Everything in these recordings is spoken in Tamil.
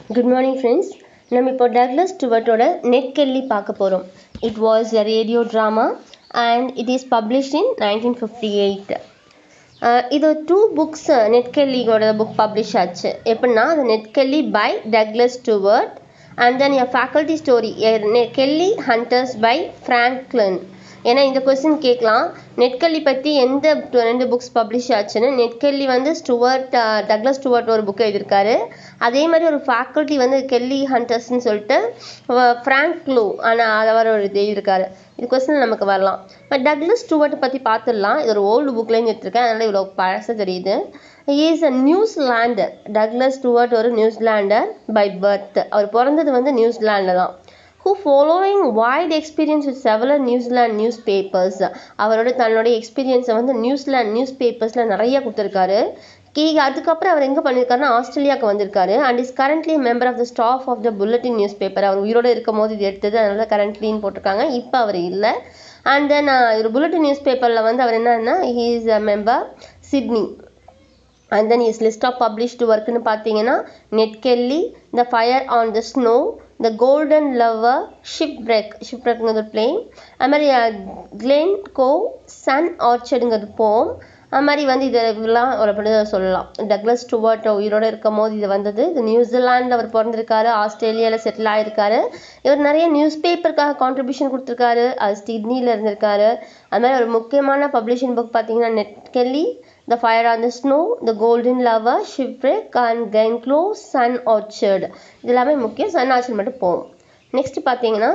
குட் மார்னிங் ஃப்ரெண்ட்ஸ் நம்ம இப்போ டக்லஸ் டுவர்ட்டோட நெட் கெல்லி பார்க்க போகிறோம் it was a radio drama and it is published in nineteen fifty eight இது டூ புக்ஸ் நெட்கெல்லியோட புக் பப்ளிஷ் ஆச்சு எப்படின்னா அது Ned Kelly by Douglas Stewart and then a faculty story Kelly hunters by Franklin ஏன்னா இந்த கொஸ்டின் கேட்கலாம் நெட்கல்லி பற்றி எந்த ரெண்டு புக்ஸ் பப்ளிஷ் ஆச்சுன்னு நெட்கல்லி வந்து ஸ்டுவர்ட் டக்ளஸ் ஸ்டுவர்ட் ஒரு புக் எழுதியிருக்காரு அதே மாதிரி ஒரு ஃபேக்கல்ட்டி வந்து கெல்லி ஹண்டர்ஸ்னு சொல்லிட்டு ஃப்ராங்க் க்ளூ ஆனால் அவர் ஒரு இது எழுதியிருக்காரு இது கொஸ்டின் நமக்கு வரலாம் பட் டக்ளஸ் ஸ்டுவர்ட் பற்றி பார்த்துடலாம் இது ஒரு ஓல்டு புக்லேருந்து எடுத்திருக்கேன் அதனால் இவ்வளோ பழசு தெரியுது is a New Zealander Douglas Stewart ஒரு நியூசிலாண்டர் பை பர்த் அவர் பிறந்தது வந்து நியூசிலாண்டில் தான் who following wide experience with several New Zealand newspapers அவரோட தன்னுடைய எக்ஸ்பீரியன்ஸை வந்து நியூசிலாண்ட் நியூஸ் பேப்பர்ஸில் நிறைய கொடுத்துருக்காரு கீ அதுக்கப்புறம் அவர் எங்கே பண்ணியிருக்காருன்னா ஆஸ்திரேலியாவுக்கு வந்திருக்காரு and is currently member of the staff of the bulletin newspaper அவர் உயிரோடு இருக்கும் போது இது எடுத்தது அதனால கரண்ட்லின்னு போட்டிருக்காங்க இப்போ அவர் இல்லை அண்ட் தென் ஒரு புல்லட்டின் நியூஸ் பேப்பரில் வந்து அவர் என்னன்னா he is a member Sydney and then is list of published ஒர்க்குன்னு பார்த்தீங்கன்னா Ned Kelly the fire on the snow the golden lover ship break ship பிரேக்குங்கிறது பிளேன் அது மாதிரி கிளென் கோ சன் ஆர்ச்சர்டுங்கிறது போம் அது மாதிரி வந்து இதெல்லாம் ஒரு அப்படி சொல்லலாம் டக்ளஸ் டுவர்ட் உயிரோடு இருக்கும் போது இது வந்தது இது நியூசிலாண்டில் அவர் பிறந்திருக்காரு ஆஸ்திரேலியாவில் செட்டில் ஆகிருக்காரு இவர் நிறைய நியூஸ் பேப்பருக்காக கான்ட்ரிபியூஷன் கொடுத்துருக்காரு அது ஸ்டிட்னியில் இருந்திருக்காரு அது மாதிரி ஒரு முக்கியமான பப்ளிஷிங் புக் பார்த்தீங்கன்னா Ned Kelly the fire on the snow the golden lover shipwreck and Glencoe sun orchard இது எல்லாமே முக்கியம் சன் ஆர்ச்சர்ட் மட்டும் போகும் நெக்ஸ்ட் பார்த்தீங்கன்னா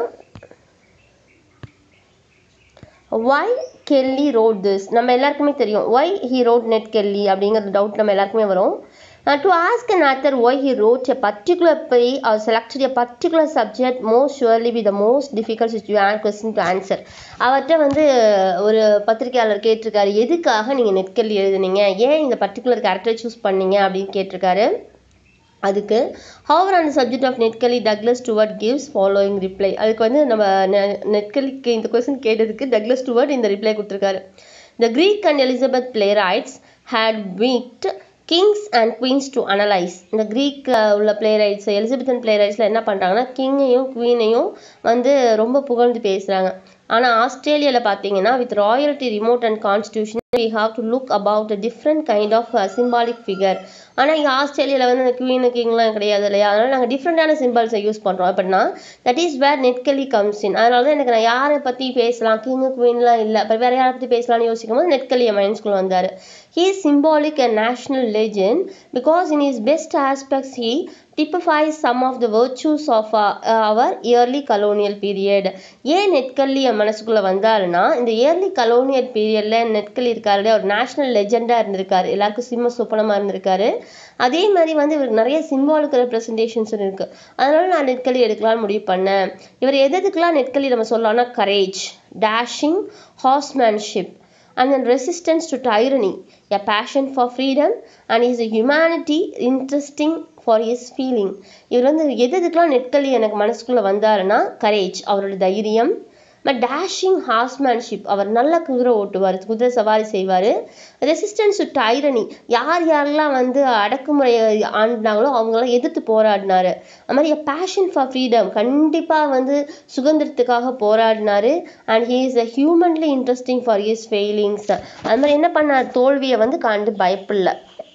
ஒய் கெல்லி ரோட் திஸ் நம்ம எல்லாருக்குமே தெரியும் why he wrote Ned Kelly அப்படிங்கிற டவுட் நம்ம எல்லாருக்குமே வரும் to ask an author why he wrote a particular play or selected a particular subject most surely we the most difficult situation question to answer அவர்கிட்ட வந்து ஒரு பத்திரிகையாளர் கேட்டிருக்காரு எதுக்காக நீங்கள் நெட்கல்லி எழுதுனீங்க ஏன் இந்த பர்டிகுலர் கேரக்டரை சூஸ் பண்ணீங்க அப்படின்னு கேட்டிருக்காரு அதுக்கு our on subject of Ned Kelly Douglas Stewart gives following reply அதுக்கு வந்து நம்ம நெட்கலிக்கு இந்த கொஸ்டின் கேட்டதுக்கு டக்லஸ் டுவர்ட் இந்த ரிப்ளை கொடுத்துருக்காரு the Greek and Elizabeth playwrights had wicked kings and queens to analyse இந்த க்ரீக் உள்ள பிளே ரைட்ஸ் எலிசபெத்தன் பிளே ரைட்ஸில் என்ன பண்ணுறாங்கன்னா கிங்கையும் குவீனையும் வந்து ரொம்ப புகழ்ந்து பேசுகிறாங்க ஆனால் ஆஸ்திரேலியாவில் பார்த்தீங்கன்னா with royalty remote and constitution we have to look about a different kind of symbolic figure ஆனால் இங்கே ஆஸ்திரேலியாவில் வந்து இந்த குவீனு கிங்லாம் கிடையாது இல்லையா அதனால் நாங்கள் டிஃப்ரெண்ட்டான சிம்பிள்ஸை யூஸ் பண்ணுறோம் அப்படின்னா that is where Ned Kelly comes in அதனால தான் எனக்கு நான் யாரை பற்றி பேசலாம் கிங்கு குவீன்லாம் இல்லை இப்போ வேறு யாரை பற்றி பேசலாம்னு யோசிக்கும் போது நெட்கலி என் மைண்ட்ஸ்குள்ளே வந்தார் he is symbolic and national legend because in is best aspects he typifies some of the virtues of uh, our early colonial period ஏன் நெட்கல்லி என் மனசுக்குள்ளே வந்தாருன்னா இந்த இயர்லி கலோனியல் பீரியடில் நெட்கல்லி இருக்காரு ஒரு நேஷனல் லெஜெண்டாக இருந்திருக்காரு எல்லாருக்கும் சிம்ம சொப்பனமாக இருந்திருக்காரு அதே மாதிரி வந்து இவருக்கு நிறைய சிம்பாலிக் ரெப்ரஸன்டேஷன்ஸ் இருக்குது அதனால நான் நெட்கல்லி எடுக்கலாம்னு முடிவு பண்ணேன் இவர் எது எதுக்கெல்லாம் நெட்கல்லி நம்ம சொல்லலாம்னா courage dashing horsemanship and then resistance to tyranny, a passion for freedom, and his humanity interesting for is feeling இவர் வந்து எது எதுக்கெலாம் நெட்கல்லி எனக்கு மனசுக்குள்ளே வந்தாருன்னா கரேஜ் அவரோட தைரியம் பட் டேஷிங் ஹார்ஸ்மேன்ஷிப் அவர் நல்லா குதிரை ஓட்டுவார் குதிரை சவாரி செய்வார் ரெசிஸ்டன்ஸ் டு டைரனி யார் யாரெல்லாம் வந்து அடக்குமுறையை ஆண்டினாங்களோ அவங்களாம் எதிர்த்து போராடினார் அது மாதிரி பேஷன் ஃபார் ஃப்ரீடம் கண்டிப்பாக வந்து சுதந்திரத்துக்காக போராடினார் and he is a humanly interesting for his failings அது மாதிரி என்ன பண்ணார் தோல்வியை வந்து கண்டு பயப்படல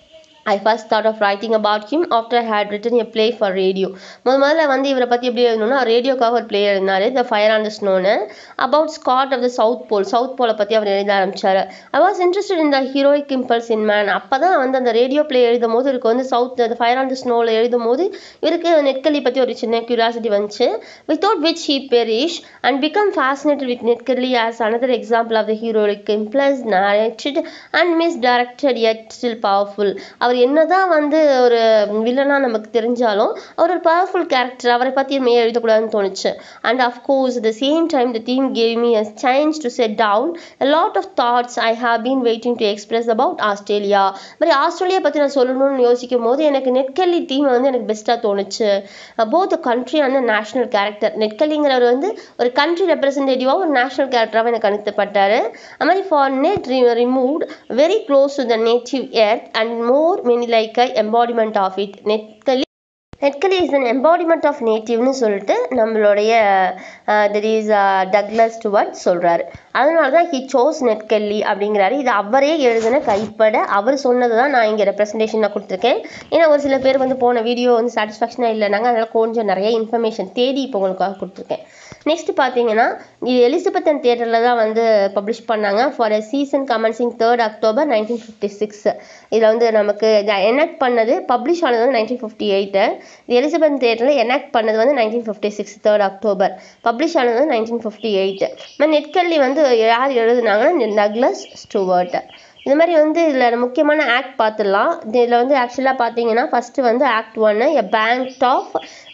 I first thought of writing about him after had written a play for radio முத முதல்ல வந்து இவரை பற்றி எப்படி எழுதணும்னா ரேடியோக்காக ஒரு பிளே எழுதினார் த ஃபயர் ஆன் த ஸ்னோன்னு about Scott of the South Pole south போலை பற்றி அவர் எழுத ஆரம்பிச்சார் I was interested in the heroic impulse in man அப்போ தான் வந்து அந்த ரேடியோ பிளே எழுதும் போது இவருக்கு வந்து south the fire on the ஸ்னோவில் எழுதும் போது இவருக்கு நெட்கலி பற்றி ஒரு சின்ன கியூரியாசிட்டி வந்துச்சு without which he perish and become fascinated with Ned Kelly as another example of the heroic impulse narrated and miss directed yet still powerful அவர் என்னதான் வந்து ஒரு வில்லனாக நமக்கு தெரிஞ்சாலும் அவர் ஒரு பவர்ஃபுல் கேரக்டர் அவரை பற்றி மே எழுதக்கூடாதுன்னு தோணுச்சு and of course the same time the team gave me a chance to set down a lot of thoughts I have been waiting to express about Australia மாதிரி ஆஸ்திரேலியா பற்றி நான் சொல்லணும்னு யோசிக்கும் போது எனக்கு நெட்கல்லி டீம் வந்து எனக்கு பெஸ்ட்டாக தோணுச்சு both country and national character நெட்கல்லிங்கிறவர் வந்து ஒரு கண்ட்ரி ரெப்ரசன்டேட்டிவாக ஒரு நேஷனல் கேரக்டராகவும் எனக்கு அனுப்பப்பட்டார் அது மாதிரி for Ned removed very close to the native earth and more many like a embodiment of it Ned Kelly Ned Kelly is an embodiment of நேட்டிவ்னு சொல்லிட்டு நம்மளுடைய தட் இஸ் டக்லஸ் டுவர்ட் சொல்கிறாரு அதனால தான் ஹி சோஸ் நெட்கல்லி அப்படிங்கிறாரு இது அவரே எழுதின கைப்பட அவர் சொன்னது தான் நான் இங்கே ரெப்ரஸன்டேஷன் நான் கொடுத்துருக்கேன் ஏன்னா ஒரு சில பேர் வந்து போன வீடியோ வந்து சாட்டிஸ்ஃபேக்ஷனாக இல்லைனாங்க அதனால் கொஞ்சம் நிறைய இன்ஃபர்மேஷன் தேடி இப்போ உங்களுக்காக கொடுத்துருக்கேன் நெக்ஸ்ட் பார்த்தீங்கன்னா இது எலிசபெத்தன் தியேட்டரில் தான் வந்து பப்ளிஷ் பண்ணாங்க for a season commencing third October nineteen fifty six இதில் வந்து நமக்கு எனாக்ட் பண்ணது பப்ளிஷ் ஆனது வந்து நைன்டீன் ஃபிஃப்டி எயிட்டு இது எலிசபெத் தியேட்டரில் எனாக்ட் பண்ணது வந்து nineteen fifty six third October publish ஆனது வந்து நைன்டீன் ஃபிஃப்டி எயிட்டு நெட்கல்லி வந்து யார் எழுதுனாங்கன்னா டக்லஸ் ஸ்டூவர்ட் இது மாதிரி வந்து இதில் முக்கியமான ஆக்ட் பார்த்துடலாம் இதில் வந்து ஆக்சுவலாக பார்த்தீங்கன்னா ஃபஸ்ட்டு வந்து ஆக்ட் ஒன்று எ பேங்க் ஆஃப்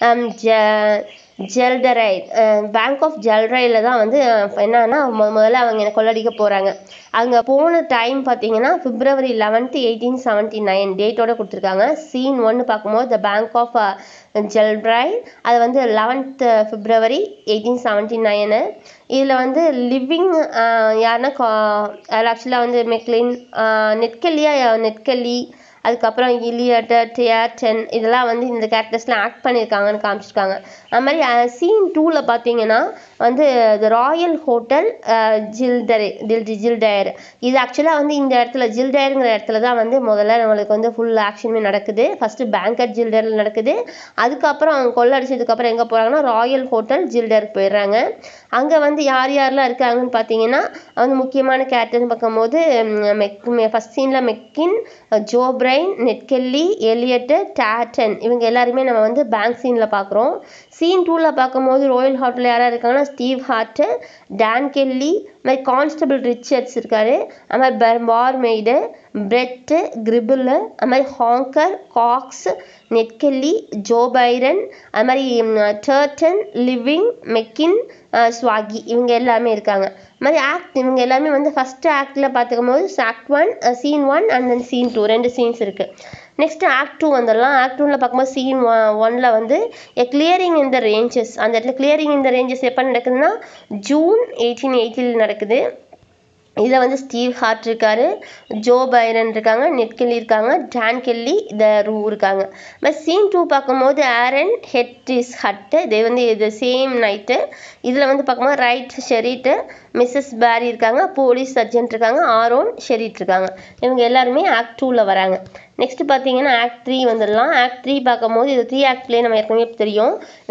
ஜெல்டரை பேங்க் ஆஃப் ஜெல்ரையில் தான் வந்து என்னன்னா மொ- முதல்ல அவங்க என்னை கொள்ளடிக்க போகிறாங்க அங்கே போன டைம் பார்த்தீங்கன்னா February eleventh eighteen seventy nine டேட்டோட கொடுத்துருக்காங்க சீன் ஒன்று பார்க்கும்போது த பேங்க் ஆஃப் ஜெல்ட்ரை அது வந்து eleventh February eighteen seventy nine இதில் வந்து லிவிங் யாருன்னா அதில் ஆக்சுவலாக வந்து மெக்லின் நெட்கல்லியா நெட்கல்லி அதுக்கப்புறம் இலியட்டு டியாட்டன் இதெல்லாம் வந்து இந்த கேரக்டர்ஸ்லாம் ஆக்ட் பண்ணியிருக்காங்கன்னு காமிச்சிருக்காங்க அது மாதிரி சீன் டூவில் பார்த்தீங்கன்னா வந்து த ராயல் ஹோட்டல் ஜில்டரே ஜில் ஜில்டயர் இது ஆக்சுவலாக வந்து இந்த இடத்துல ஜில்டயருங்கிற இடத்துல தான் வந்து முதல்ல நம்மளுக்கு வந்து ஃபுல் ஆக்ஷனுமே நடக்குது ஃபஸ்ட்டு பேங்கட் ஜில்டரில் நடக்குது அதுக்கப்புறம் அவங்க கொள்ளடிச்சதுக்கப்புறம் எங்கே போகிறாங்கன்னா ராயல் ஹோட்டல் ஜில்டருக்கு போயிடுறாங்க அங்கே வந்து யார் யாரெல்லாம் இருக்காங்கன்னு பார்த்தீங்கன்னா வந்து முக்கியமான கேரக்டர்னு பார்க்கும்போது ம், மெக் ஃபஸ்ட் சீனில் மெக்கின் Joe Byrne Ned Kelly Elliott Dayton இவங்க எல்லாருமே நம்ம வந்து பேங்க் சீனில் பார்க்குறோம் சீன் டூவில் பார்க்கும்போது ராயல் ஹோட்டலில் யாராக இருக்காங்கன்னா ஸ்டீவ் ஹார்ட்டு டான் கெல்லி அது மாதிரி கான்ஸ்டபிள் ரிச்சர்ட்ஸ் இருக்காரு அது மாதிரி பர் பார்மெய்டு பிரெட்டு கிரிபிள் அது மாதிரி Hanger Cox Ned Kelly Joe Byrne அது மாதிரி டர்டன் லிவிங் மெக்கின் ஸ்வாகி இவங்க எல்லாமே இருக்காங்க அது மாதிரி ஆக்ட் இவங்க எல்லாமே வந்து ஃபஸ்ட்டு ஆக்டில் பார்த்துக்கும் போது act one scene one and then scene two ரெண்டு சீன்ஸ் இருக்குது நெக்ஸ்ட் ஆக்ட் டூ வந்துடலாம் ஆக்ட் டூவில் பார்க்கும்போது சீன் ஒன்ல வந்து எ கிளியரிங் இன் த ரேஞ்சஸ் அந்த இடத்துல கிளியரிங் இன் த ரேஞ்சஸ் எப்போ நடக்குதுன்னா ஜூன் எயிட்டீன் எயிட்டியில் நடக்குது இதில் வந்து ஸ்டீவ் ஹார்ட் இருக்காரு ஜோ பைரன் இருக்காங்க நெட்கெல்லி இருக்காங்க டான் கெல்லி த ரூ இருக்காங்க பட் சீன் டூ பார்க்கும்போது ஆரன் ஹெட் இஸ் ஹட்டு இது வந்து இது சேம் நைட்டு இதில் வந்து பார்க்கும்போது ரைட் ஷெரிட்டு மிஸ்ஸஸ் பேரி இருக்காங்க போலீஸ் சர்ஜென்ட் இருக்காங்க ஆரோன் ஷெரிட் இருக்காங்க இவங்க எல்லாருமே ஆக்ட் டூவில் வராங்க நெக்ஸ்ட் பார்த்தீங்கன்னா ஆக்ட் த்ரீ வந்துடலாம் ஆக்ட் த்ரீ பார்க்கும்போது இது த்ரீ ஆக்ட்லேயே நம்ம ஏற்கனவே தெரியும்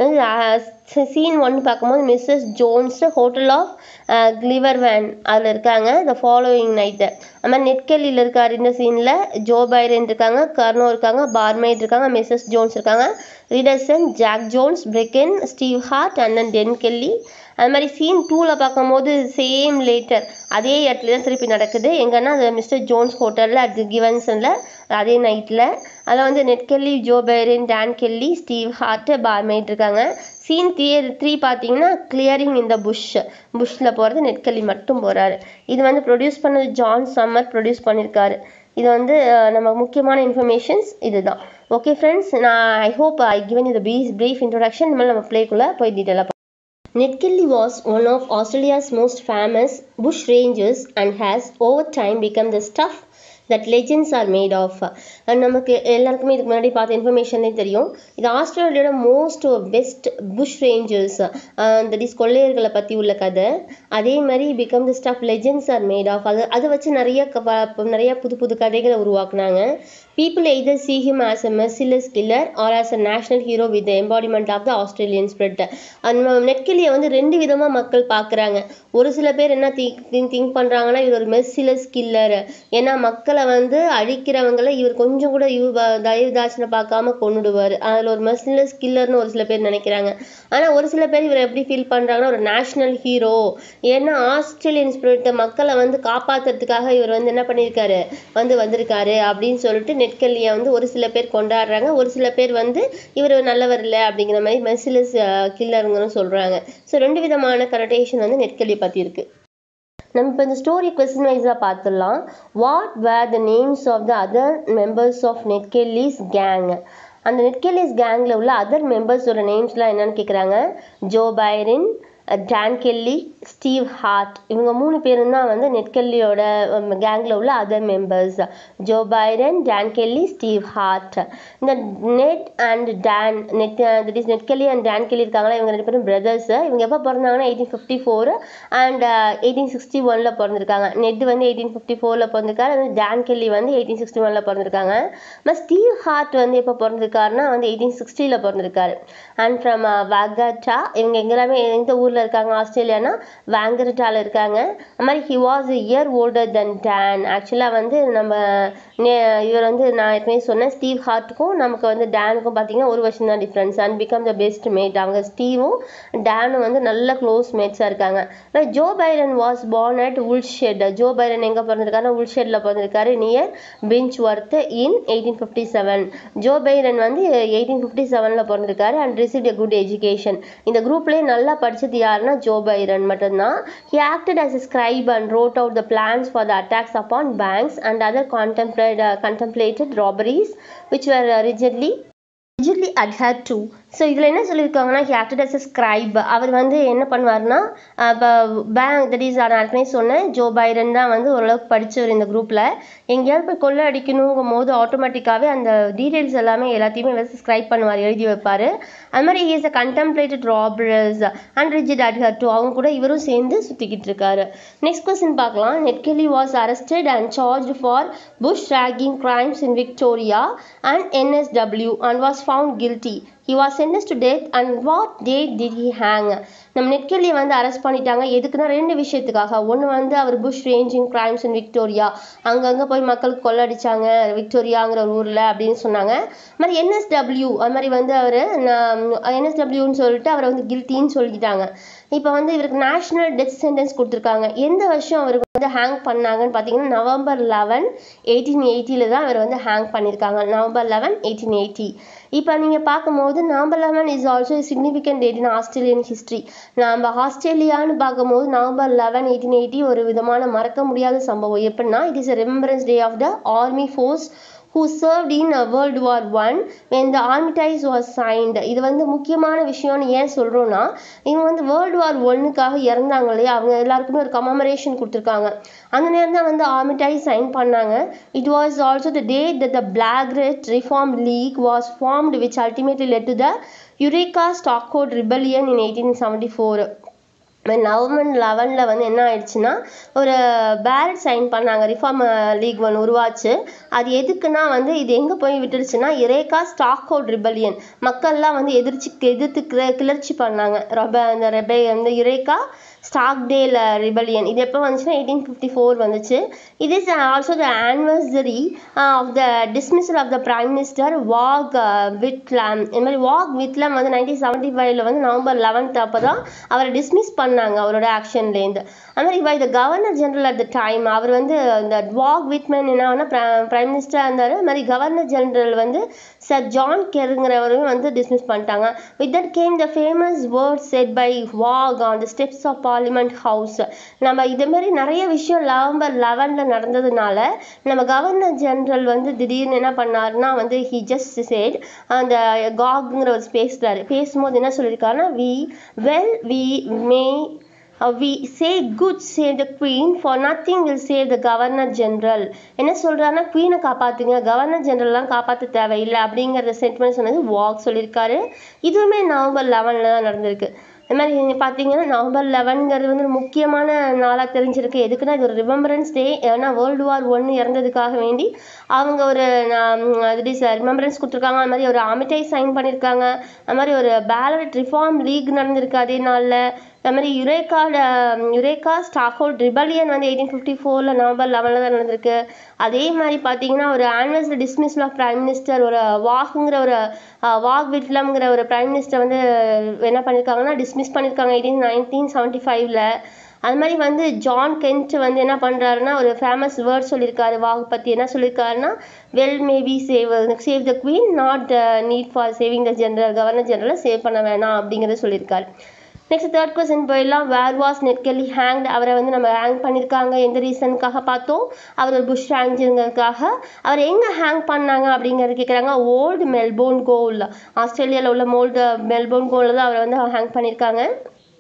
சீன் ஒன் பார்க்கும்போது மிஸ்ஸஸ் ஜோன்ஸ் ஹோட்டல் ஆஃப் கிளிவர் வேன் அதில் இருக்காங்க த ஃபாலோயிங் நைட்டு அது மாதிரி நெட்கெல்லியில் இருக்கார் இந்த சீனில் ஜோ பைரன் இருக்காங்க கர்னோ இருக்காங்க பார்மைட் இருக்காங்க மிஸ்ஸஸ் ஜோன்ஸ் இருக்காங்க Richardson Jack Jones Brecon Steve Hart and then Dan Kelly அது மாதிரி சீன் டூவில் பார்க்கும்போது சேம் லேட்டர் அதே இடத்துல தான் திருப்பி நடக்குது எங்கன்னா அது மிஸ்டர் ஜோன்ஸ் ஹோட்டலில் அது கிவன்ஸனில் அதே நைட்டில் அதில் வந்து Ned Kelly Joe Byrne Dan Kelly Steve Hart barmaid இருக்காங்க சீன் தியர் த்ரீ பார்த்தீங்கன்னா கிளியரிங் இந்த புஷ் புஷ்ஷில் போகிறது நெட்கெல்லி மட்டும் போகிறாரு இது வந்து ப்ரொடியூஸ் பண்ணது ஜான் சம்மர் ப்ரொடியூஸ் பண்ணியிருக்காரு இது வந்து அஹ், நம்ம முக்கியமான இன்ஃபர்மேஷன்ஸ் இதுதான் ஓகே ஃப்ரெண்ட்ஸ் நான் ஐ ஹோப் ஐ கிவன் இது ப்ரீஃப் ப்ரீஃப் இன்ட்ரொடக்ஷன் இனிமேல் நம்ம ப்ளேக்குள்ளே போய் டீட்டெயிலாக Netkelly was one of Australia's most famous bush rangers and has over time become the stuff that legends are made of. And நமக்கு எல்லாருக்குமே இதுக்கு முன்னாடி பார்த்த இன்ஃபர்மேஷனே தெரியும் இது ஆஸ்திரேலியாவோட most best bushrangers that is கொள்ளையர்களை பற்றி உள்ள கதை அதே மாதிரி become the stuff legends are made of அது அதை வச்சு நிறைய க- ப- நிறைய புது புது கதைகளை உருவாக்குனாங்க People either see him as a merciless killer or as a national hero with the embodiment of the Australian spirit. அந்த நெட்கிலியை வந்து ரெண்டு விதமாக மக்கள் பார்க்குறாங்க ஒரு சில பேர் என்ன திங்க் திங்க் பண்ணுறாங்கன்னா இவர் ஒரு மெர்சிலஸ் கில்லர் ஏன்னா மக்களை வந்து அழிக்கிறவங்கள இவர் கொஞ்சம் கூட இவ தயவு தாட்சணை பார்க்காம கொன்னுடுவார் அதில் ஒரு மெர்சிலஸ் கில்லர்னு ஒரு சில பேர் நினைக்கிறாங்க ஆனால் ஒரு சில பேர் இவர் எப்படி ஃபீல் பண்ணுறாங்கன்னா ஒரு நேஷனல் ஹீரோ ஏன்னா ஆஸ்திரேலியன் ஸ்பிரிட் மக்களை வந்து காப்பாத்துறதுக்காக இவர் வந்து என்ன பண்ணியிருக்காரு வந்து வந்திருக்காரு அப்படின்னு சொல்லிட்டு நெட்கல்லியை வந்து ஒரு சில பேர் கொண்டாடுறாங்க ஒரு சில பேர் வந்து இவர் நல்லவர் இல்லை அப்படிங்கிற மாதிரி மெர்சிலஸ் கில்லருங்கன்னு சொல்கிறாங்க ஸோ ரெண்டு விதமான கனடேஷன் வந்து நெட்கல்லி பற்றி இருக்கு நம்ம இப்போ இந்த ஸ்டோரி கொஸ்டின் வைஸாக பார்த்துடலாம் what were the names of the other members of Ned Kelly's gang அந்த நெட்கெல்லிஸ் கேங்கில் உள்ள அதர் மெம்பர்ஸோட நேம்ஸ்லாம் என்னன்னு கேட்குறாங்க Joe Byrne Dan Kelly Steve Hart இவங்க மூணு பேரும் தான் வந்து நெட் கெல்லியோட கேங்கில் உள்ள other members Joe Byrne Dan Kelly Steve Hart இந்த Ned and Dan Ned that is Ned Kelly and Dan Kelly இருக்காங்களா இவங்க ரெண்டு பேரும் பிரதர்ஸ் இவங்க எப்போ பிறந்தாங்கன்னா eighteen fifty four and eighteen sixty ஒனில் பிறந்திருக்காங்க நெட் வந்து எயிட்டீன் ஃபிஃப்டி ஃபோரில் பிறந்திருக்காரு அது டான் கெல்லி வந்து எயிட்டீன் சிக்ஸ்டி ஒனில் பிறந்திருக்காங்க பட் ஸ்டீவ் ஹார்ட் வந்து எப்போ பிறந்திருக்காருன்னா வந்து எயிட்டீன் சிக்ஸ்டியில் பிறந்திருக்காரு அண்ட் ஃப்ரம் வாகட்டா இவங்க எங்கெல்லாமே எந்த ஊரில் இருக்காங்க ஆஸ்திரேலியானா வாங்கரட்டாவில் இருக்காங்க அது மாதிரி he was year older then Dan ஆக்சுவலாக வந்து நம்ம நே- இவர் வந்து நான் ஏற்கனவே சொன்னேன் ஸ்டீவ் ஹார்ட்டுக்கும் நமக்கு வந்து டேனுக்கும் பார்த்தீங்கன்னா ஒரு வருஷம் தான் difference and become the best mate அவங்க ஸ்டீவும் டேனும் வந்து நல்ல க்ளோஸ் மேட்ஸாக இருக்காங்க Joe Byrne was born at woolshed Joe Byrne எங்கே பிறந்திருக்காருன்னா woolshedல பிறந்திருக்காரு near Beechworth in eighteen fifty seven Joe Byrne வந்து எயிட்டீன் ஃபிஃப்டி செவனில் பிறந்திருக்காரு and receive a good education இந்த குரூப்லேயே நல்லா படிச்சது யாருன்னா ஜோ பைரன் மட்டும்தான் he acted as a scribe and wrote out the plans for the attacks upon banks and other contemplated, uh, contemplated robberies which were uh, rigidly rigidly adhered to so இதில் என்ன சொல்லியிருக்காங்கன்னா he acted as a scribe அவர் வந்து என்ன பண்ணுவார்னா இப்போ பேங்க் தட் இஸ் நான் ஏற்கனவே சொன்னேன் ஜோ பைடன் தான் வந்து ஓரளவுக்கு படித்தவர் இந்த குரூப்பில் எங்கேயாவது போய் கொள்ளை அடிக்கணுங்கும் போது ஆட்டோமேட்டிக்காகவே அந்த டீட்டெயில்ஸ் எல்லாமே எல்லாத்தையுமே வந்து ஸ்கிரைப் பண்ணுவார் எழுதி வைப்பார் அது மாதிரி is a contemplated robbers and rigid adhered to அவங்க கூட இவரும் சேர்ந்து சுற்றிக்கிட்டு இருக்காரு நெக்ஸ்ட் கொஸ்டின் பார்க்கலாம் Ned Kelly was arrested and charged for bush ragging crimes in Victoria and NSW and was found guilty. He was sentenced to death and what date did he hang? நம்ம நெட்கெல்லியை வந்து அரெஸ்ட் பண்ணிட்டாங்க எதுக்குன்னா ரெண்டு விஷயத்துக்காக ஒன்று வந்து அவர் bushranging crimes in Victoria அங்கங்கே போய் மக்களுக்கு கொள்ளடிச்சாங்க விக்டோரியாங்கிற ஒரு ஊரில் அப்படின்னு சொன்னாங்க அது மாதிரி என்எஸ்டபிள்யூ அது மாதிரி வந்து அவர் என்எஸ்டபிள்யூன்னு சொல்லிட்டு அவரை வந்து கில்ட்டின்னு சொல்லிட்டாங்க இப்போ வந்து இவருக்கு நேஷனல் டெத் சென்டென்ஸ் கொடுத்துருக்காங்க எந்த வருஷம் அவருக்கு வந்து ஹேங் பண்ணாங்கன்னு பார்த்தீங்கன்னா நவம்பர் லெவன் எயிட்டீன் எயிட்டியில் தான் அவர் வந்து ஹேங் பண்ணியிருக்காங்க நவம்பர் லெவன் எயிட்டீன் எயிட்டி இப்போ நீங்கள் பார்க்கும்போது November eleven is also significant date in Australian history நம்ம ஆஸ்திரேலியான்னு பார்க்கும்போது நவம்பர் லெவன் எயிட்டீன் எயிட்டி ஒரு விதமான மறக்க முடியாத சம்பவம் எப்படின்னா it is remembrance day of the army force who served in uh, World War One when the armistice was signed இது வந்து முக்கியமான விஷயம்னு ஏன் சொல்கிறோன்னா இவங்க வந்து வேர்ல்டு வார் ஒன்னுக்காக இறந்தாங்க இல்லையா அவங்க எல்லாருக்குமே ஒரு கமமரேஷன் கொடுத்துருக்காங்க அந்த நேரம் தான் வந்து ஆர்மிடைஸ் சைன் பண்ணாங்க it was also the day that the Blackgate Reform League was formed which ultimately led to the Eureka Stockholm Rebellion in 1874 November லெவனில் வந்து என்ன ஆயிடுச்சுன்னா ஒரு பேரட் சைன் பண்ணாங்க ரிஃபார்ம் லீக் ஒன்று உருவாச்சு அது எதுக்குன்னா வந்து இது எங்கே போய் விட்டுருச்சுன்னா இரேகா ஸ்டாக் அவுட் ரிபல்லியன் மக்கள்லாம் வந்து எதிர்ச்சி எதிர்த்து கிள- கிளர்ச்சி பண்ணாங்க ரொம்ப அந்த ரெபே அந்த இரேகா ஸ்டாக்டேல் ரிபல்லியன் இது எப்போ வந்துச்சுன்னா எயிட்டீன் ஃபிஃப்டி ஃபோர் வந்துச்சு இது is also the anniversary of the dismissal of the prime minister Gough Whitlam இந்த மாதிரி வாக் விட்லாம் வந்து நைன்டீன் செவன்ட்டி ஃபைவ்ல வந்து நவம்பர் லெவன்த் அப்போ தான் அவரை டிஸ்மிஸ் பண்ணாங்க அவரோட ஆக்ஷன்லேருந்து அது மாதிரி by the governor general at the time அவர் வந்து இந்த வாக் விட்மேன் என்ன பிரைம் மினிஸ்டராக இருந்தார் அது மாதிரி கவர்னர் ஜெனரல் வந்து சர் ஜான் கெருங்கிறவரையும் வந்து டிஸ்மிஸ் பண்ணிட்டாங்க with that came the famous word said by Gough on the steps of parliament house நம்ம இதே மாதிரி நிறைய விஷயம் நவம்பர் லெவனில் நடந்ததுனால நம்ம கவர்னர் ஜெனரல் வந்து திடீர்னு என்ன பண்ணாருன்னா வந்து ஹி ஜஸ்ட் சேட் அந்த காக்ங்கிற ஒரு பேசுறாரு பேசும்போது என்ன சொல்லியிருக்காருன்னா we well we may Uh, we say good save the queen for nothing will save the governor general என்ன சொல்றாருன்னா குவீனை காப்பாத்துங்க கவர்னர் ஜெனரல்லாம் காப்பாற்ற தேவையில்லை அப்படிங்கிற சென்டிமெண்ட் சொன்னது வாக் சொல்லியிருக்காரு இதுவுமே நவம்பர் லெவனில் தான் நடந்திருக்கு அது மாதிரி நீங்கள் பார்த்தீங்கன்னா நவம்பர் லெவன்ங்கிறது வந்து ஒரு முக்கியமான நாளாக தெரிஞ்சிருக்கு எதுக்குன்னா இது ஒரு ரிமெம்பரன்ஸ் டே ஏன்னா வேர்ல்டு வார் ஒன்று இறந்ததுக்காக வேண்டி அவங்க ஒரு ரிமெம்பரன்ஸ் கொடுத்துருக்காங்க அது மாதிரி ஒரு அமிட்டை சைன் பண்ணியிருக்காங்க அது மாதிரி ஒரு பேலட் ரிஃபார்ம் லீக் நடந்திருக்கு அதே நாளில் அது மாதிரி யுரேக்காட யுரேக்கா ஸ்டாக்ஹோல்ட் ரிபலியன் வந்து எயிட்டீன் ஃபிஃப்டி ஃபோரில் நவம்பர் லெவனில் தான் நடந்திருக்கு அதே மாதிரி பார்த்தீங்கன்னா ஒரு annual dismissal of prime minister ஒரு வாக்குங்கிற ஒரு அஹ், வாக் விட்லம்ங்கிற ஒரு பிரைம் மினிஸ்டர் வந்து என்ன பண்ணியிருக்காங்கன்னா டிஸ்மிஸ் பண்ணியிருக்காங்க எயிட்டீன் நைன்டீன் செவன்ட்டி ஃபைவ்ல அது மாதிரி வந்து ஜான் கென்ட் வந்து என்ன பண்ணுறாருன்னா ஒரு ஃபேமஸ் வேர்ட் சொல்லியிருக்காரு வாக் பற்றி என்ன சொல்லியிருக்காருன்னா well maybe save save the queen not need for saving the general governor ஜெனரலை சேவ் பண்ண வேணாம் அப்படிங்கிறத சொல்லியிருக்காரு நெக்ஸ்ட் தேர்ட் கொஸ்டின் போயிடலாம் வேர் வாஸ் நெட்கெல்லி ஹேங்ட் அவரை வந்து நம்ம ஹேங் பண்ணியிருக்காங்க எந்த ரீசனுக்காக பார்த்தோம் அவர் ஒரு புஷ் ரேஞ்சுங்கிறதுக்காக அவர் எங்கே ஹேங் பண்ணாங்க அப்படிங்கிறது கேட்குறாங்க ஓல்டு மெல்போர்ன் கோல் ஆஸ்திரேலியாவில் உள்ள மோல்டு மெல்போர்ன் கோலில் தான் அவரை வந்து ஹேங் பண்ணியிருக்காங்க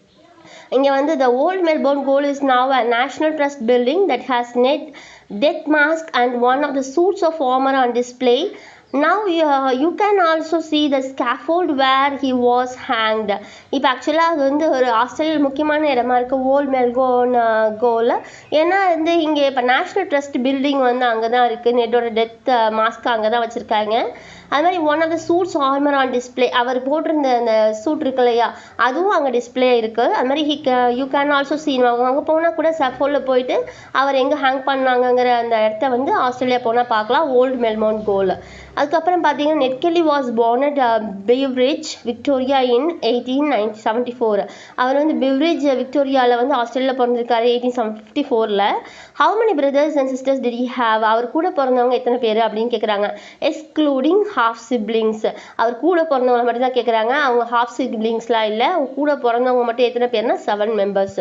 இங்கே வந்து the old Melbourne Gold is now a National Trust building that has net death mask and one of the suits of armor on display. Now uh, you can also see the scaffold where he was hanged. இப்போ ஆக்சுவலாக அது வந்து ஒரு ஆஸ்திரேலியா முக்கியமான இடமா இருக்குது ஓல்ட் மெல்கோன் கோவில் ஏன்னா வந்து இங்கே இப்போ நேஷ்னல் ட்ரஸ்ட் பில்டிங் வந்து அங்கே தான் இருக்குது நெட்டோட டெத் மாஸ்க் அங்கே தான் வச்சுருக்காங்க அது மாதிரி one of the suits armour on display அவர் போட்டிருந்த அந்த சூட் இருக்கு இல்லையா அதுவும் அங்கே டிஸ்பிளே இருக்குது அது மாதிரி he you can also seen அங்கே போனால் கூட சஃபோலில் போயிட்டு அவர் எங்கே ஹேங் பண்ணாங்கங்கிற அந்த இடத்த வந்து ஆஸ்திரேலியா போனால் பார்க்கலாம் ஓல்டு மெல்மோன் கோல் அதுக்கப்புறம் பார்த்தீங்கன்னா Ned Kelly was born at Beveridge Victoria in eighteen ninety seventy four அவர் வந்து பிவ்ரிட்ஜ் விக்டோரியாவில் வந்து ஆஸ்திரேலியாவில் பிறந்திருக்காரு எயிட்டீன் ஃபிஃப்டி ஃபோரில் how many brothers and sisters did he have அவர் கூட பிறந்தவங்க எத்தனை பேர் அப்படின்னு கேட்குறாங்க எக்ஸ்க்ளூடிங் ஹாஃப் சிப்ளிங்ஸ் அவர் கூட பிறந்தவங்க மட்டும் தான் கேட்குறாங்க அவங்க ஹாஃப் சிப்ளிங்ஸ்லாம் இல்லை அவங்க கூட பிறந்தவங்க மட்டும் எத்தனை பேர்னா செவன் மெம்பர்ஸ்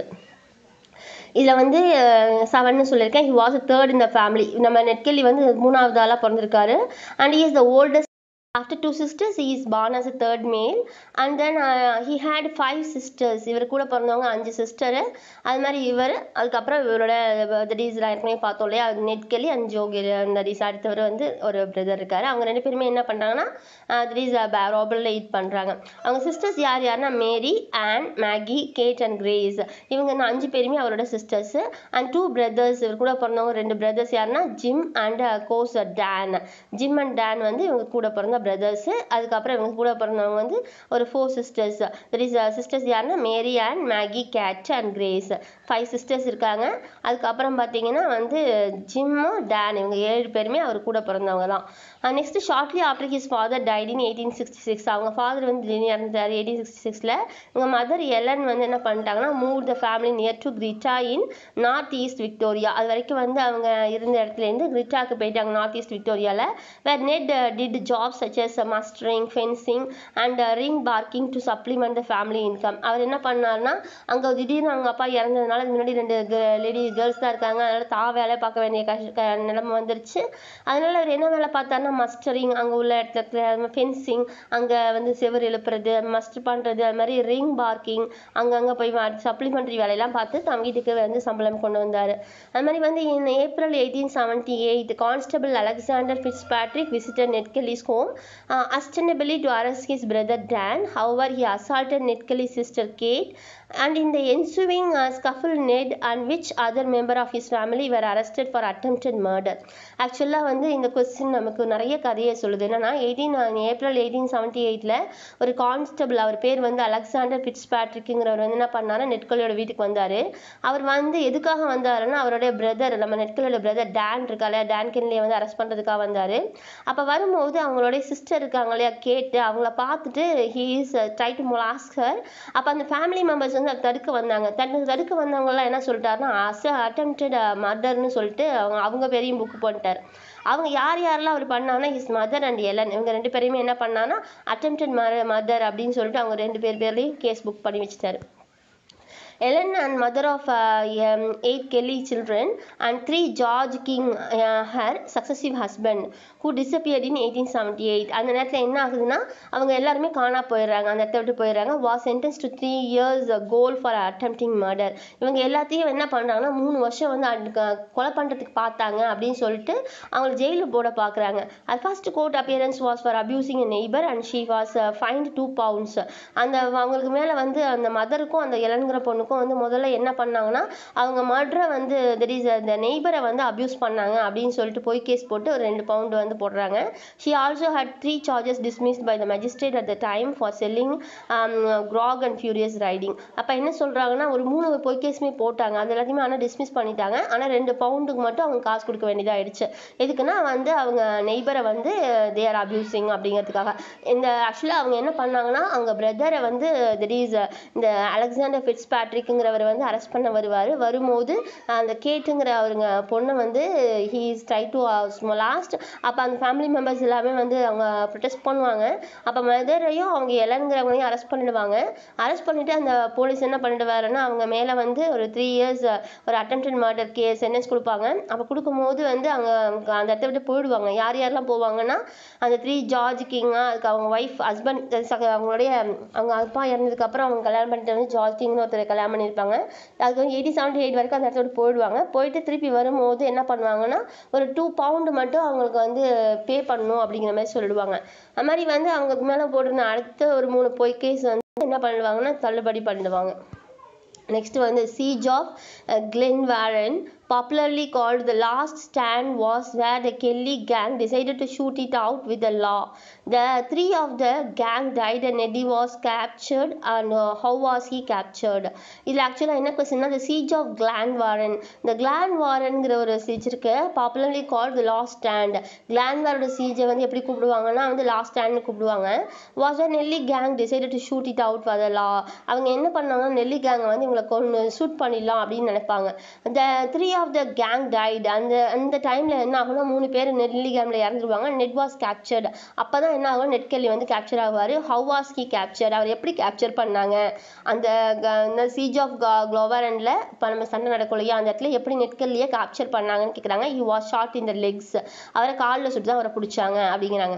இதில் வந்து செவன்னு சொல்லியிருக்கேன் ஹி வாஸ் தேர்ட் இந்த ஃபேமிலி நம்ம நெட்கெல்லி வந்து மூணாவது ஆளாக பிறந்திருக்காரு and is the oldest after two sisters he is born as a third male and then uh, he had five sisters இவர் கூட பிறந்தவங்க அஞ்சு சிஸ்டரு அது மாதிரி இவர் அதுக்கப்புறம் இவரோட தடீஸ் ஏற்கனவே பார்த்தோம் இல்லையா நெட்கெல்லி அண்ட் ஜோகி தடீஸ் அடுத்தவர் வந்து ஒரு பிரதர் இருக்காரு அவங்க ரெண்டு பேருமே என்ன பண்ணுறாங்கன்னா தடீஸ் ராபரில் ஈட் பண்ணுறாங்க அவங்க சிஸ்டர்ஸ் யார் யாருன்னா Mary and Maggie Kate and Grace இவங்க இந்த அஞ்சு பேருமே அவரோட சிஸ்டர்ஸ் அண்ட் டூ பிரதர்ஸ் இவர் கூட பிறந்தவங்க ரெண்டு பிரதர்ஸ் யாருன்னா ஜிம் அண்ட் கோஸ் டேன் ஜிம் அண்ட் டேன் வந்து இவங்க கூட பிறந்த பிரதர்ஸு அதுக்கப்புறம் இவங்க கூட பிறந்தவங்க வந்து ஒரு four sisters that is sisters யாருன்னா Mary and Maggie Kate and Grace five sisters இருக்காங்க அதுக்கப்புறம் பார்த்தீங்கன்னா வந்து ஜிம்மு டேன் இவங்க ஏழு பேருமே அவர் கூட பிறந்தவங்க தான் next shortly after his father died in eighteen sixty six அவங்க ஃபாதர் வந்து திடீர்னு இறந்துட்டார் எயிட்டீன் சிக்ஸ்டி சிக்ஸில் இவங்க மதர் எலன் வந்து என்ன பண்ணிட்டாங்கன்னா move the family near to Greta in north east Victoria அது வரைக்கும் வந்து அவங்க இருந்த இடத்துலேருந்து கிரிட்டாக்கு போயிட்டாங்க நார்த் ஈஸ்ட் விக்டோரியாவில் where Ned did job such as mustering fencing and ring barking to supplement the family income அவர் என்ன பண்ணார்னா அங்கே திடீர்னு அவங்க அப்பா இறந்ததுனால முன்னாடி ரெண்டு லேடி கேர்ள்ஸ் தான் இருக்காங்க அதனால தா வேலை பார்க்க வேண்டிய கஷ்ட நிலைமை வந்துருச்சு அதனால அவர் என்ன வேலை பார்த்தாருன்னா மஸ்டரிங் அங்கே உள்ள இடத்துல ஃபென்சிங் அங்கே வந்து செவர் எழுப்புறது மஸ்டர் பண்ணுறது அது மாதிரி ரிங் பார்க்கிங் அங்கங்கே போய் சப்ளிமெண்ட்ரி வேலையெல்லாம் பார்த்து தன் வீட்டுக்கு வந்து சம்பளம் கொண்டு வந்தார் அது மாதிரி வந்து in April eighteen seventy eight constable Alexander Fitzpatrick visitor Ned Kelly's home ostensibly to arrest his brother Dan. However, he assaulted Netkelly's sister Kate, and in the ensuing uh, scuffle, Ned and which other member of his family were arrested for attempted murder. ஆக்சுவலாக வந்து இந்த கொஸ்டின் நமக்கு நிறைய கதையை சொல்லுது என்னன்னா எயிட்டீன் ஏப்ரல் எயிட்டீன் செவன்ட்டி எயிட்டில் ஒரு கான்ஸ்டபிள் அவர் பேர் வந்து அலெக்சாண்டர் பிட்ஸ் பேட்ரிக்குங்கிறவர் வந்து என்ன பண்ணாரு நெட்கலியோட வீட்டுக்கு வந்தார் அவர் வந்து எதுக்காக வந்தாருன்னா அவருடைய பிரதர் நம்ம நெட்கலியோட பிரதர் டேன் இருக்கால டேன் கென்லியை வந்து அரெஸ்ட் பண்ணுறதுக்காக வந்தார் அப்போ வரும்போது அவங்களுடைய சிஸ்டர் இருக்காங்க இல்லையா கேட்டு அவங்கள பார்த்துட்டு he is try to molest her அப்போ அந்த ஃபேமிலி மெம்பர்ஸ் வந்து அதை தடுக்க வந்தாங்க தடுக்க தடுக்க வந்தவங்கலாம் என்ன சொல்லிட்டாருன்னா அஸ் அட்டம்ப்டட் மர்டர்னு சொல்லிட்டு அவங்க அவங்க பெரிய புக்கு போட்டார் அவங்க யார் யாரெல்லாம் அவர் பண்ணாங்கன்னா ஹிஸ் மதர் அண்ட் எலன் இவங்க ரெண்டு பேரையுமே என்ன பண்ணாங்கன்னா அட்டம்ப்டட் மதர் அப்படின்னு சொல்லிட்டு அவங்க ரெண்டு பேர் பேர்லையும் கேஸ் புக் பண்ணி வச்சுட்டாரு Ellen and mother of uh, um, eight Kelly children and three George King uh, her successive husband who disappeared in 1878 அந்த நேரத்தில் என்ன ஆகுதுன்னா அவங்க எல்லாருமே காணா போயிடுறாங்க அந்த இடத்த விட்டு போயிடுறாங்க was sentenced to three years gaol for attempting murder இவங்க எல்லாத்தையும் என்ன பண்ணுறாங்கன்னா மூணு வருஷம் வந்து அதுக்கு கொலை பண்ணுறதுக்கு பார்த்தாங்க அப்படின்னு சொல்லிட்டு அவங்கள ஜெயிலில் போட பார்க்குறாங்க அது first court appearance was for abusing a neighbour and she was fined two pounds அந்த அவங்களுக்கு மேலே வந்து அந்த மதருக்கும் அந்த இளங்குற பொண்ணுக்கும் வந்து முதல்ல என்ன பண்ணாங்கன்னா அவங்க மர்டரை வந்து தட் இஸ் அந்த நெய்பரை வந்து அபியூஸ் பண்ணாங்க அப்படின்னு சொல்லிட்டு போய் கேஸ் போட்டு ஒரு ரெண்டு பவுண்டு வந்து போடுறாங்க she also had three charges dismissed by the magistrate at the time for selling grog and furious riding அப்போ என்ன சொல்கிறாங்கன்னா ஒரு மூணு பொய் கேஸுமே போட்டாங்க அது எல்லாத்தையுமே ஆனால் டிஸ்மிஸ் பண்ணிட்டாங்க ஆனால் ரெண்டு பவுண்டுக்கு மட்டும் அவங்க காசு கொடுக்க வேண்டியதாகிடுச்சு எதுக்குன்னா வந்து அவங்க நெய்பரை வந்து தே ஆர் அபியூசிங் அப்படிங்கிறதுக்காக இந்த ஆக்சுவலாக அவங்க என்ன பண்ணாங்கன்னா அவங்க பிரதரை வந்து தட் இஸ் இந்த அலெக்சாண்டர் ஃபிட்ஸ் பேட்ரிக்குங்கிறவர் வந்து அரெஸ்ட் பண்ண வருவார் வரும்போது அந்த கேட்டுங்கிற அவருங்க பொண்ணை வந்து ஹீ இஸ் ட்ரை டு லாஸ்ட் அப்போ அந்த ஃபேமிலி மெம்பர்ஸ் எல்லாமே வந்து அவங்க ப்ரொடெஸ்ட் பண்ணுவாங்க அப்போ மதரையும் அவங்க இளங்குறவங்களையும் அரெஸ்ட் பண்ணிடுவாங்க அரெஸ்ட் பண்ணிட்டு அந்த போலீஸ் என்ன பண்ணிடுவாருன்னா அவங்க மேலே வந்து ஒரு த்ரீ இயர்ஸ் ஒரு அட்டம்ப்டட் மர்டர் கேஸ் சென்டென்ஸ் கொடுப்பாங்க அப்போ கொடுக்கும்போது வந்து அவங்க அந்த இடத்த விட்டு போயிடுவாங்க யார் யாரெல்லாம் போவாங்கன்னா அந்த த்ரீ ஜார்ஜ் கிங்கா அதுக்கு அவங்க ஒய்ஃப் ஹஸ்பண்ட் அவங்களுடைய அவங்க அப்பா இறந்ததுக்கப்புறம் அவங்க கல்யாணம் பண்ணிட்டு வந்து ஜார்ஜ் கிங்னு ஒருத்தர் கல்யாணம் பிளான் பண்ணியிருப்பாங்க அதுக்கு வந்து எயிட்டி செவன்ட்டி எயிட் வரைக்கும் அந்த இடத்துல போயிடுவாங்க போயிட்டு திருப்பி வரும்போது என்ன பண்ணுவாங்கன்னா ஒரு டூ பவுண்டு மட்டும் அவங்களுக்கு வந்து பே பண்ணணும் அப்படிங்கிற மாதிரி சொல்லிடுவாங்க அது மாதிரி வந்து அவங்களுக்கு மேலே போட்டிருந்த அடுத்த ஒரு மூணு பொய் கேஸ் வந்து என்ன பண்ணிடுவாங்கன்னா தள்ளுபடி பண்ணிடுவாங்க நெக்ஸ்ட் வந்து siege of Glenrowan popularly called the last stand was where the Kelly gang decided to shoot it out with the law. The three of the gang died and Eddie was captured and uh, how was he captured? இதில் ஆக்சுவலாக என்ன கொஸ்டின்னா the siege of Glenwarren இந்த Glenwarrenங்கிற ஒரு siege இருக்கு popularly called the last stand Glenwarren siege வந்து எப்படி கூப்பிடுவாங்கன்னா வந்து last stand கூப்பிடுவாங்க was a நெல்லி gang decided to shoot it out for the law அவங்க என்ன பண்ணாங்கன்னா நெல்லி கேங்கை வந்து இவங்களை கொண்டு ஷூட் பண்ணிடலாம் அப்படின்னு நினைப்பாங்க அந்த three of the gang died அந்த அந்த டைமில் என்ன ஆகும்னா மூணு பேர் நெல்லி கேமில் இறந்துருவாங்க நெட் வாஸ் கேப்சர்டு அப்போ தான் என்ன ஆகும் நெட் கெல்லி வந்து கேப்சர் ஆகுவார் ஹவ் வாஸ் ஹி கேப்சர் அவர் எப்படி கேப்சர் பண்ணாங்க அந்த க- இந்த சீஜ் ஆஃப் க்ளோவரனில் இப்போ நம்ம சண்டை நடக்கும் இல்லையா அந்த இடத்துல எப்படி நெட் கெல்லியை கேப்சர் பண்ணாங்கன்னு கேட்குறாங்க he was shot in the legs அவரை காலில் சுட்டு தான் அவரை பிடிச்சாங்க அப்படிங்கிறாங்க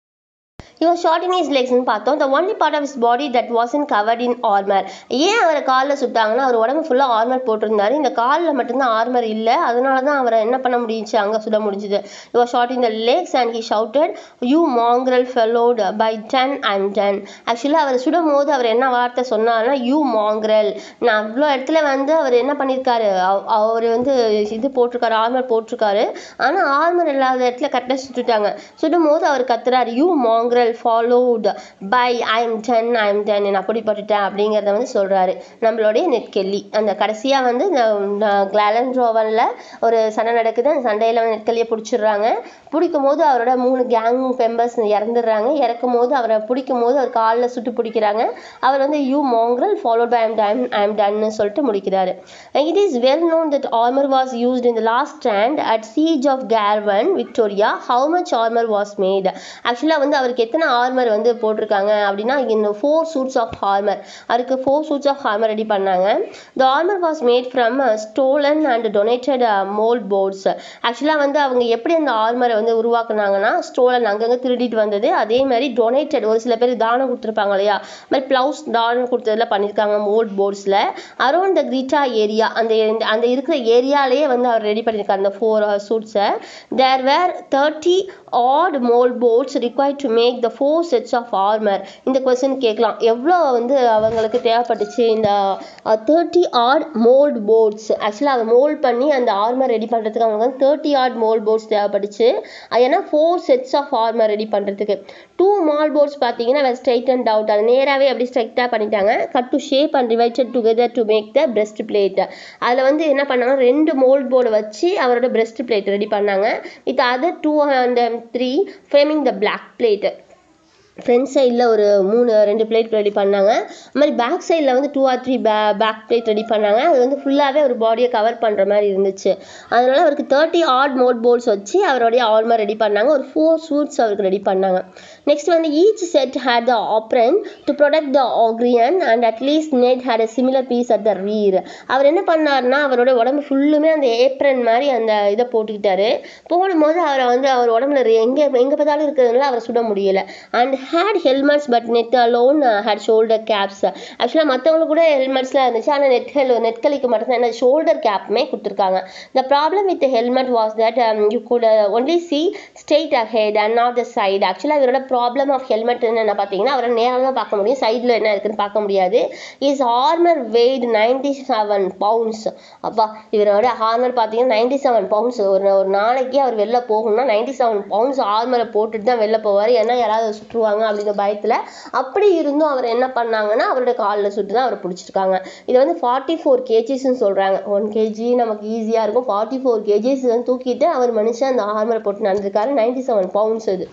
he was shot in his legs னு பார்த்தோம் the only part of his body that wasn't covered in armor ஏன் அவரை காலில் சுட்டாங்கன்னா அவர் உடம்பு ஃபுல்லாக ஆர்மர் போட்டிருந்தாரு இந்த காலில் மட்டும்தான் ஆர்மர் இல்லை அதனால தான் அவரை என்ன பண்ண முடிஞ்சுச்சு அங்கே சுட முடிஞ்சுது he was shot in the legs and he shouted you mongrel followed by ten and ten ஆக்சுவலாக அவர் சுடும் போது அவர் என்ன வார்த்தை சொன்னார்னா you mongrel நான் அவ்வளோ இடத்துல வந்து அவர் என்ன பண்ணியிருக்காரு அவ- அவர் வந்து இது போட்டிருக்காரு ஆர்மர் போட்டிருக்காரு ஆனால் ஆர்மர் இல்லாத இடத்துல கரெக்டாக சுட்டுட்டாங்க சுடும் போது அவர் கத்துறாரு you mongrel followed by I am done I am done நான் அப்படிப்பட்டுட்டேன் அப்படிங்கிறத வந்து சொல்றாரு நம்மளுடைய நெட் கெல்லி அந்த கடைசியாக வந்து இந்த கிளாலன் ரோவனில் ஒரு சண்டை நடக்குது அந்த சண்டையில் நெட் கெல்லியை பிடிச்சிடுறாங்க பிடிக்கும் போது அவரோட மூணு கேங் மெம்பர்ஸ் இறந்துடுறாங்க இறக்கும் போது அவரை பிடிக்கும் போது அவர் காலில் சுட்டு பிடிக்கிறாங்க அவர் வந்து you mongrel followed by I'm time I'm டன்னு சொல்லிட்டு முடிக்கிறாரு it is well known that armour was used in the last stand at siege of Glenrowan Victoria how much armour was made ஆக்சுவலாக வந்து அவருக்கு எத்தனை ஆர்மர் வந்து போட்டிருக்காங்க அப்படின்னா இந்த ஃபோர் சூட்ஸ் ஆஃப் ஆர்மர் அவருக்கு four suits of armour ready பண்ணாங்க the armour was made from stolen and donated mould boards ஆக்சுவலாக வந்து அவங்க எப்படி அந்த ஆர்மரை வந்து உருவாக்குனாங்கன்னா ஸ்டோலன் அங்கங்கே திருடிட்டு வந்தது அதே மாதிரி டொனேட்டட் ஒரு சில பேர் தானம் கொடுத்துருப்பாங்க இல்லையா அது மாதிரி ப்ளவுஸ் தானம் கொடுத்ததுல பண்ணியிருக்காங்க மோல்ட் போர்ட்ஸில் அரௌண்ட் த கிரிட்டா ஏரியா அந்த அந்த இருக்கிற ஏரியாலேயே வந்து அவர் ரெடி பண்ணியிருக்காரு அந்த ஃபோர் சூட்ஸை there were thirty odd mould boards required to make the four sets of armour இந்த கொஸ்டின் கேட்கலாம் எவ்வளோ வந்து அவங்களுக்கு தேவைப்பட்டுச்சு இந்த தேர்ட்டி ஆட் மோல்ட் போர்ட்ஸ் ஆக்சுவலாக அதை மோல்ட் பண்ணி அந்த ஆர்மர் ரெடி பண்ணுறதுக்கு அவங்களுக்கு வந்து தேர்ட்டி ஆட் மோல்ட் போர்ட்ஸ் தேவைப்பட்டுச்சு அது ஏன்னா four sets of armour ready பண்ணுறதுக்கு டூ மால் போர்ட்ஸ் பார்த்தீங்கன்னா ஸ்ட்ரைட் அண்ட் அவுட் அது நேராகவே அப்படி ஸ்ட்ரைட்டாக பண்ணிட்டாங்க cut to shape and divided together to make the breast plate அதில் வந்து என்ன பண்ணாங்க ரெண்டு மோல்ட் போர்டு வச்சு அவரோட பிரஸ்ட் பிளேட் ரெடி பண்ணாங்க with other two and three framing the black plate front சைடில் ஒரு மூணு ரெண்டு பிளேட் ரெடி பண்ணாங்க அது மாதிரி பேக் சைடில் வந்து டூ ஆர் த்ரீ பே பேக் பிளேட் ரெடி பண்ணாங்க அது வந்து ஃபுல்லாகவே ஒரு பாடியை கவர் பண்ணுற மாதிரி இருந்துச்சு அதனால அவருக்கு தேர்ட்டி ஆட் மோட் போல்ஸ் வச்சு அவருடைய ஆல்மர் ரெடி பண்ணாங்க ஒரு ஃபோர் சூட்ஸ் அவருக்கு ரெடி பண்ணாங்க நெக்ஸ்ட் வந்து each set had the apron to protect the ஆக்ரியன் and at least Ned had a similar piece at the rear அவர் என்ன பண்ணாருன்னா அவரோட உடம்பு ஃபுல்லுமே அந்த ஏப்ரன் மாதிரி அந்த இதை போட்டுக்கிட்டாரு போடும்போது அவரை வந்து அவர் உடம்புல எங்கே எங்கே பார்த்தாலும் இருக்கிறதுனால அவரை சுட முடியல and had helmets but Ned alone had shoulder caps ஆக்சுவலாக மற்றவங்களுக்கு கூட ஹெல்மெட்ஸ்லாம் இருந்துச்சு ஆனால் நெட் ஹெல் நெட்கலிக்கு மட்டும்தான் என்ன ஷோல்டர் கேப்புமே கொடுத்துருக்காங்க the problem with helmet was that you could only see straight ahead and not the side ஆக்சுவலாக இவரோட ப்ராப்ளம் ஆஃப் ஹெல்மெட் என்ன பார்த்தீங்கன்னா அவரை நேராக தான் பார்க்க முடியும் சைடில் என்ன இருக்குன்னு பார்க்க முடியாது is armour weight ninety seven pounds அப்பா இவரோட ஆர்மர் பார்த்தீங்கன்னா நைன்டி செவன் பவுண்ட்ஸ் ஒரு ஒரு நாளைக்கு அவர் வெளில போகணும்னா நைன்டி செவன் பவுண்ட்ஸ் ஆர்மரை போட்டுட்டு தான் வெளில போவார் ஏன்னா யாராவது சுற்றுவாங்க அப்படிங்கிற பயத்தில் அப்படி இருந்தும் அவர் என்ன பண்ணாங்கன்னா அவரோட காலில் சுட்டு தான் அவரை பிடிச்சிருக்காங்க இதை வந்து ஃபார்ட்டி ஃபோர் கேஜிஸ்ன்னு சொல்கிறாங்க ஒன் கேஜி நமக்கு ஈஸியாக இருக்கும் ஃபார்ட்டி ஃபோர் கேஜிஸ் வந்து தூக்கிட்டு அவர் மனுஷன் அந்த ஆர்மரை போட்டு நடந்திருக்காரு நைன்டி செவன் பவுண்ட்ஸ் இது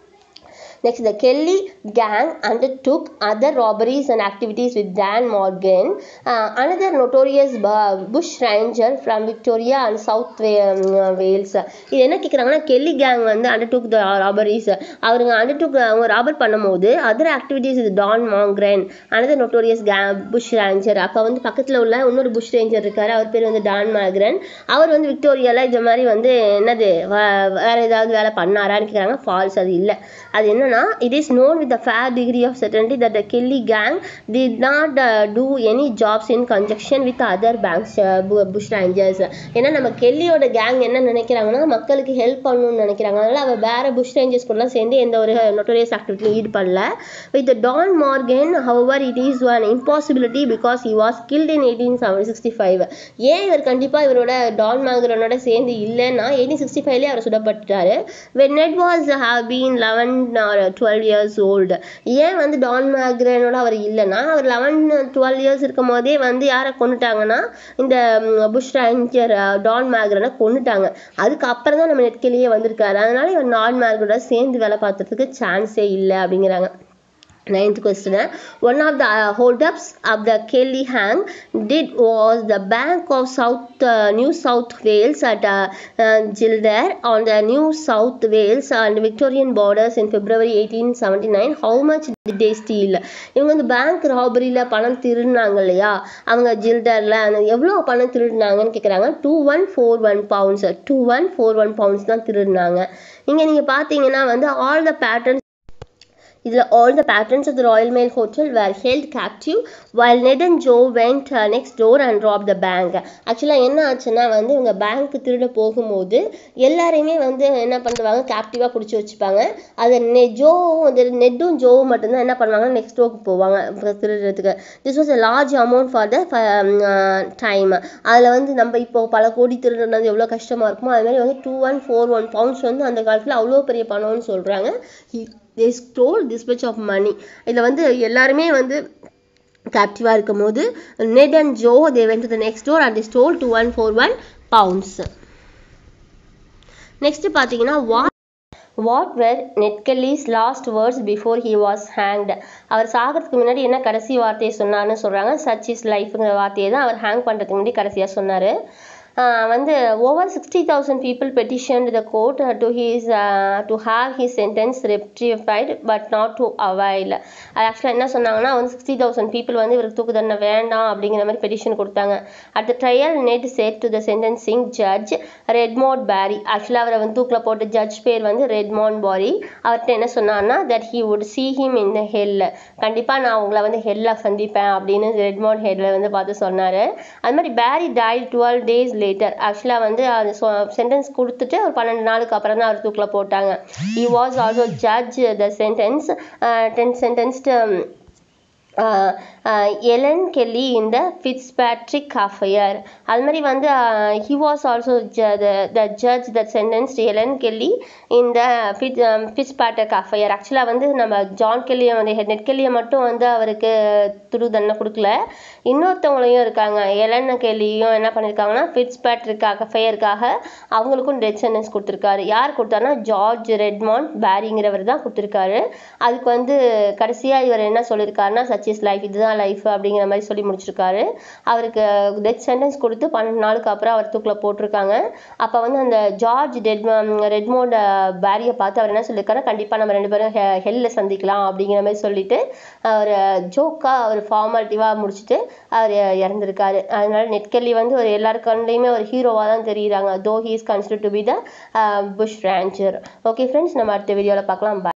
Next, the Kelly gang undertook other robberies and activities with Dan Morgan, uh, another notorious bu- bush ranger from Victoria and South Wa- um, Wales. இது என்ன கேட்குறாங்கன்னா கெல்லி கேங் வந்து அண்டர்டுக் த ராபரிஸ் அவருங்க அண்டர்டுக் அவங்க ராபர் பண்ணும்போது அதர் ஆக்டிவிட்டீஸ் இது டான் மாங்க்ரன் அனதர் நோட்டோரியஸ் கே புஷ் ரேஞ்சர் அப்போ வந்து பக்கத்தில் உள்ள இன்னொரு புஷ் ரேஞ்சர் இருக்காரு அவர் பேர் வந்து டான் மாக்ரன் அவர் வந்து விக்டோரியாவில் இந்த மாதிரி வந்து என்னது வ- வேற ஏதாவது வேலை பண்ணாரான்னு கேட்குறாங்க ஃபால்ஸ் அது இல்லை அது என்ன என்னன்னா it is known with fair degree of certainty that the Kelly gang did not uh, do any jobs in conjunction with other banks uh, bu- bush rangers ஏன்னா நம்ம கெல்லியோட கேங் என்ன நினைக்கிறாங்கன்னா மக்களுக்கு ஹெல்ப் பண்ணணும்னு நினைக்கிறாங்க அதனால அவ வேற புஷ் ரேஞ்சர்ஸ் கூடலாம் சேர்ந்து எந்த ஒரு நொட்டோரியஸ் ஆக்டிவிட்டியும் ஈடுபடல with Dan Morgan however it is an impossibility because he was killed in eighteen seven sixty five ஏன் இவர் கண்டிப்பா இவரோட டான் மார்கனோட சேர்ந்து இல்லைன்னா எயிட்டீன் சிக்ஸ்டி ஃபைவ்லேயே அவர் சுடப்பட்டுட்டாரு when ned was have been 11 or 12 years old ஏன் வந்து டான் மேக்ரனோட அவர் இல்லைன்னா அவர் லெவன் டுவெல் இயர்ஸ் இருக்கும் போதே வந்து யாரை கொண்டுட்டாங்கன்னா இந்த ம், புஷ் ரேஞ்சர் டான் மேக்ரனை கொண்டுட்டாங்க அதுக்கப்புறம் தான் நம்ம நெட்கிலேயே வந்திருக்காரு அதனால இவர் டான் மேக்ரோட சேர்ந்து வேலை பார்த்ததுக்கு சான்ஸே இல்லை அப்படிங்கிறாங்க Ninth question. One of the uh, holdups of the Kelly hang did was the Bank of South uh, New South Wales at uh, uh, Gilder on the New South Wales and Victorian borders in February 1879. How much did they steal? இவங்க வந்து பேங்க் ராபரியில் பணம் திருடினாங்க இல்லையா அவங்க ஜில்டரில் அந்த எவ்வளோ பணம் திருடினாங்கன்னு கேட்குறாங்க two one four one pounds two one four one pounds தான் திருடினாங்க இங்கே நீங்கள் பார்த்தீங்கன்னா வந்து ஆல் த பேட்டர்ன்ஸ் இதில் all the patrons of the Royal Mail Hotel were held captive while Ned and Joe went uh, next door and robbed the bank. ஆக்சுவலாக என்ன ஆச்சுன்னா வந்து இவங்க பேங்க் திருட போகும்போது எல்லாரையுமே வந்து என்ன பண்ணுவாங்க கேப்டிவாக பிடிச்சி வச்சுப்பாங்க அது நெ ஜோ வந்து நெட்டும் ஜோவும் மட்டும்தான் என்ன பண்ணுவாங்க நெக்ஸ்ட் டோருக்கு போவாங்க அப்புறம் திருடுறதுக்கு this was a large amount for the time அதில் வந்து நம்ம இப்போ பல கோடி திருடுறது எவ்வளோ கஷ்டமாக இருக்குமோ அது மாதிரி வந்து two one four one pounds வந்து அந்த காலத்தில் அவ்வளோ பெரிய பணம்னு சொல்கிறாங்க they stole this much of money இதில் வந்து எல்லாருமே வந்து கேப்டிவாக இருக்கும் போது Ned and Joe they went to the next door and stole two one four one pounds next பார்த்தீங்கன்னா what what where Ned Kelly's last words before he was hanged அவர் சாகிறதுக்கு முன்னாடி என்ன கடைசி வார்த்தையை சொன்னார்னு சொல்கிறாங்க சச் இஸ் லைஃப்ங்கிற வார்த்தையை தான் அவர் ஹேங் பண்ணுறதுக்கு முன்னாடி கடைசியாக சொன்னார் வந்து over sixty thousand people petitioned the court to his to have his sentence rectified but not to avail ஆக்சுவலாக என்ன சொன்னாங்கன்னா வந்து சிக்ஸ்டி தௌசண்ட் பீப்புள் வந்து இவருக்கு தூக்கு தண்டனை வேண்டாம் அப்படிங்கிற மாதிரி பெட்டிஷன் கொடுத்தாங்க at the trial Ned said to the sentencing judge Redmond Barry ஆக்சுவலாக அவரை வந்து தூக்கில் போட்ட ஜட்ஜ் பேர் வந்து ரெட்மோன் பாரி அவர்கிட்ட என்ன சொன்னார்னா that he would see him in the hell கண்டிப்பாக நான் உங்களை வந்து ஹெல்ல சந்திப்பேன் அப்படின்னு ரெட்மோன் ஹெல்ல வந்து பார்த்து சொன்னார் அது மாதிரி பேரி டை டுவெல் டேஸ் லேட்டர் ஆக்சுவலாக வந்து அது சென்டென்ஸ் கொடுத்துட்டு ஒரு பன்னெண்டு நாளுக்கு அப்புறம் தான் அவர் தூக்கில் போட்டாங்க he was also judge the sentence uh, ten sentenced um, Ellen Kelly இந்த ஃபிட்ஸ்பேட்ரிக் அஃபையர் அது மாதிரி வந்து he was also the judge the sentenced Ellen Kelly இந்த ஃபிட் ஃபிட்ஸ்பேட்ரிக் அஃபையர் ஆக்சுவலாக வந்து நம்ம ஜான் கெல்லியை வந்து நெட் கெல்லியை மட்டும் வந்து அவருக்கு துரு தண்டனை கொடுக்கல இன்னொருத்தவங்களையும் இருக்காங்க எலன் கெல்லியும் என்ன பண்ணியிருக்காங்கன்னா ஃபிட்ஸ்பேட்ரிக் அஃபையருக்காக அவங்களுக்கும் டெத் சென்டென்ஸ் கொடுத்துருக்காரு யார் கொடுத்தாருன்னா ஜார்ஜ் ரெட்மாண்ட் பேரிங்கிறவர் தான் கொடுத்துருக்காரு அதுக்கு வந்து கடைசியாக இவர் என்ன சொல்லியிருக்காருன்னா சச் இஸ் லைஃப் இதுதான் லைஃப் அப்படிங்கிற மாதிரி சொல்லி முடிச்சிருக்காரு அவருக்கு டெத் சென்டென்ஸ் கொடுத்து பன்னெண்டு நாளுக்கு அப்புறம் அவர் தூக்கில் போட்டிருக்காங்க அப்போ வந்து அந்த ஜார்ஜ் டெட் ரெட்மோண்ட் பேரியை பார்த்து அவர் என்ன சொல்லியிருக்காரு கண்டிப்பாக நம்ம ரெண்டு பேரும் ஹெல்ல சந்திக்கலாம் அப்படிங்கிற மாதிரி சொல்லிட்டு அவர் ஜோக்காக அவர் ஃபார்மாலிட்டிவாக முடிச்சுட்டு அவர் இறந்துருக்காரு அதனால நெட்கெல்லி வந்து ஒரு எல்லாரு கண்ணுலையுமே ஒரு ஹீரோவாக தான் தெரியுறாங்க though he is consider to be the bushranger okay friends நம்ம அடுத்த வீடியோவில் பார்க்கலாம் Bye.